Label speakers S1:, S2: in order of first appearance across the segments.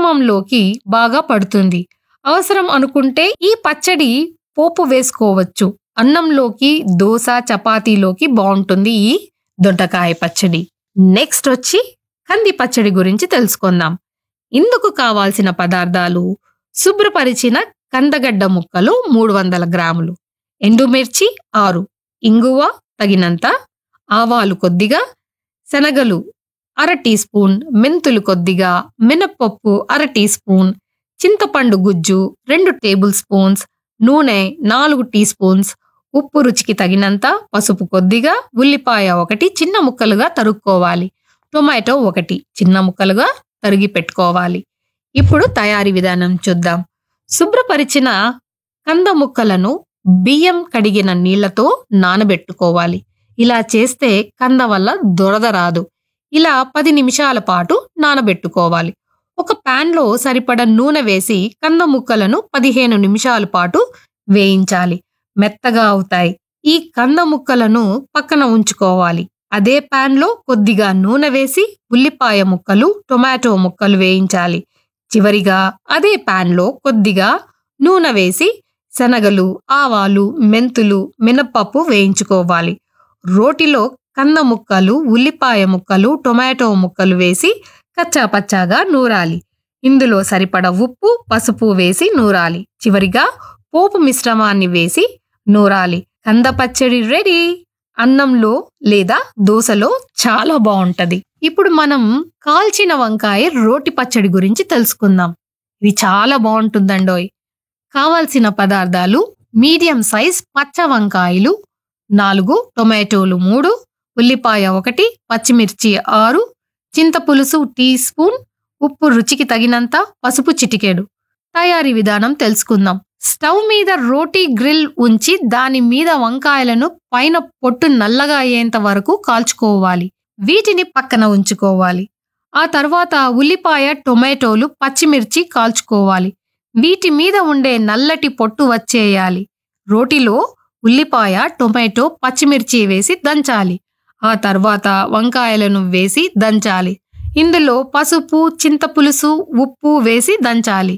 S1: మిశ్రమంలోకి బాగా పడుతుంది అవసరం అనుకుంటే ఈ పచ్చడి పోపు వేసుకోవచ్చు అన్నంలోకి దోశ చపాతీలోకి బాగుంటుంది ఈ దొండకాయ పచ్చడి నెక్స్ట్ వచ్చి కంది పచ్చడి గురించి తెలుసుకుందాం ఇందుకు కావాల్సిన పదార్థాలు శుభ్రపరిచిన కందగడ్డ ముక్కలు మూడు వందల గ్రాములు ఎండుమిర్చి ఆరు ఇంగువ తగినంత ఆవాలు కొద్దిగా శనగలు అర టీ స్పూన్ మెంతులు కొద్దిగా మినప్పప్పు అర టీ స్పూన్ చింతపండు గుజ్జు రెండు టేబుల్ స్పూన్స్ నూనె నాలుగు టీ స్పూన్స్ ఉప్పు రుచికి తగినంత పసుపు కొద్దిగా ఉల్లిపాయ ఒకటి చిన్న ముక్కలుగా తరుక్కోవాలి టొమాటో ఒకటి చిన్న ముక్కలుగా తరిగి పెట్టుకోవాలి ఇప్పుడు తయారీ విధానం చూద్దాం శుభ్రపరిచిన కంద ముక్కలను బియ్యం కడిగిన నీళ్లతో నానబెట్టుకోవాలి ఇలా చేస్తే కంద వల్ల దురద రాదు ఇలా పది నిమిషాల పాటు నానబెట్టుకోవాలి ఒక ప్యాన్లో సరిపడ నూనె వేసి కంద ముక్కలను పదిహేను నిమిషాల పాటు వేయించాలి మెత్తగా అవుతాయి ఈ కంద ముక్కలను పక్కన ఉంచుకోవాలి అదే ప్యాన్లో కొద్దిగా నూనె వేసి ఉల్లిపాయ ముక్కలు టొమాటో ముక్కలు వేయించాలి చివరిగా అదే ప్యాన్లో కొద్దిగా నూనె వేసి శనగలు ఆవాలు మెంతులు మినప్పప్పు వేయించుకోవాలి రోటిలో కంద ముక్కలు ఉల్లిపాయ ముక్కలు టొమాటో ముక్కలు వేసి కచ్చాపచ్చాగా నూరాలి ఇందులో సరిపడ ఉప్పు పసుపు వేసి నూరాలి చివరిగా పోపు మిశ్రమాన్ని వేసి నూరాలి కంద పచ్చడి రెడీ అన్నంలో లేదా దోశలో చాలా బాగుంటది ఇప్పుడు మనం కాల్చిన వంకాయ రోటి పచ్చడి గురించి తెలుసుకుందాం ఇది చాలా బాగుంటుందండోయ్ కావాల్సిన పదార్థాలు మీడియం సైజ్ పచ్చ వంకాయలు నాలుగు టొమాటోలు మూడు ఉల్లిపాయ ఒకటి పచ్చిమిర్చి ఆరు చింతపులుసు టీ స్పూన్ ఉప్పు రుచికి తగినంత పసుపు చిటికెడు తయారీ విధానం తెలుసుకుందాం స్టవ్ మీద రోటీ గ్రిల్ ఉంచి దాని మీద వంకాయలను పైన పొట్టు నల్లగా అయ్యేంత వరకు కాల్చుకోవాలి వీటిని పక్కన ఉంచుకోవాలి ఆ తర్వాత ఉల్లిపాయ టొమాటోలు పచ్చిమిర్చి కాల్చుకోవాలి వీటి మీద ఉండే నల్లటి పొట్టు వచ్చేయాలి రోటిలో ఉల్లిపాయ టొమాటో పచ్చిమిర్చి వేసి దంచాలి ఆ తర్వాత వంకాయలను వేసి దంచాలి ఇందులో పసుపు చింతపులుసు ఉప్పు వేసి దంచాలి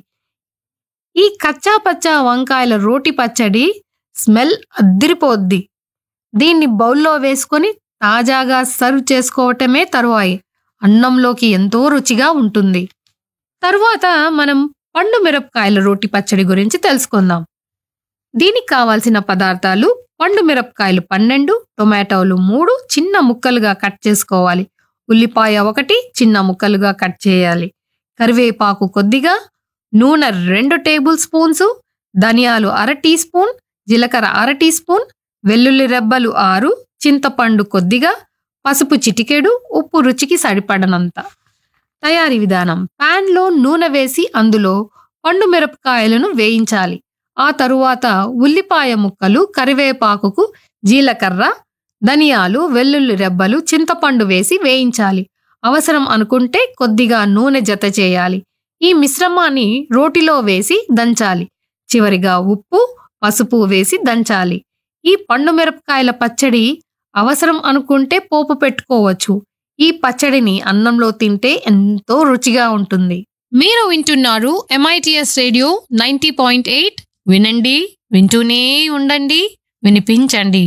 S1: ఈ కచ్చా పచ్చా వంకాయల రోటి పచ్చడి స్మెల్ అద్దిరిపోద్ది దీన్ని బౌల్లో వేసుకొని తాజాగా సర్వ్ చేసుకోవటమే తరువాయి అన్నంలోకి ఎంతో రుచిగా ఉంటుంది తరువాత మనం పండు మిరపకాయల రోటి పచ్చడి గురించి తెలుసుకుందాం దీనికి కావాల్సిన పదార్థాలు పండు మిరపకాయలు పన్నెండు టొమాటోలు మూడు చిన్న ముక్కలుగా కట్ చేసుకోవాలి ఉల్లిపాయ ఒకటి చిన్న ముక్కలుగా కట్ చేయాలి కరివేపాకు కొద్దిగా నూనె రెండు టేబుల్ స్పూన్స్ ధనియాలు అర టీ స్పూన్ జీలకర్ర అర టీ స్పూన్ వెల్లుల్లి రెబ్బలు ఆరు చింతపండు కొద్దిగా పసుపు చిటికెడు ఉప్పు రుచికి సరిపడనంత తయారీ విధానం ప్యాన్లో నూనె వేసి అందులో పండు మిరపకాయలను వేయించాలి ఆ తరువాత ఉల్లిపాయ ముక్కలు కరివేపాకుకు జీలకర్ర ధనియాలు వెల్లుల్లి రెబ్బలు చింతపండు వేసి వేయించాలి అవసరం అనుకుంటే కొద్దిగా నూనె జత చేయాలి ఈ మిశ్రమాన్ని రోటిలో వేసి దంచాలి చివరిగా ఉప్పు పసుపు వేసి దంచాలి ఈ పండు మిరపకాయల పచ్చడి అవసరం అనుకుంటే పోపు పెట్టుకోవచ్చు ఈ పచ్చడిని అన్నంలో తింటే ఎంతో రుచిగా ఉంటుంది మీరు వింటున్నారు MITS radio ninety point eight వినండి వింటూనే ఉండండి వినిపించండి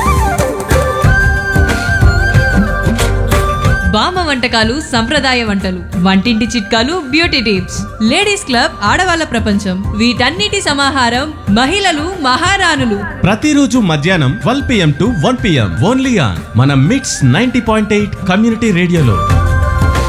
S2: బామ్మ వంటకాలు సంప్రదాయ వంటలు వంటింటి చిట్కాలు బ్యూటీ టిప్స్ లేడీస్ క్లబ్ ఆడవాళ్ళ ప్రపంచం వీటన్నిటి సమాహారం మహిళలు మహారాణులు
S3: ప్రతిరోజు మధ్యాహ్నం twelve PM to one PM only on మన mix ninety point eight community రేడియోలో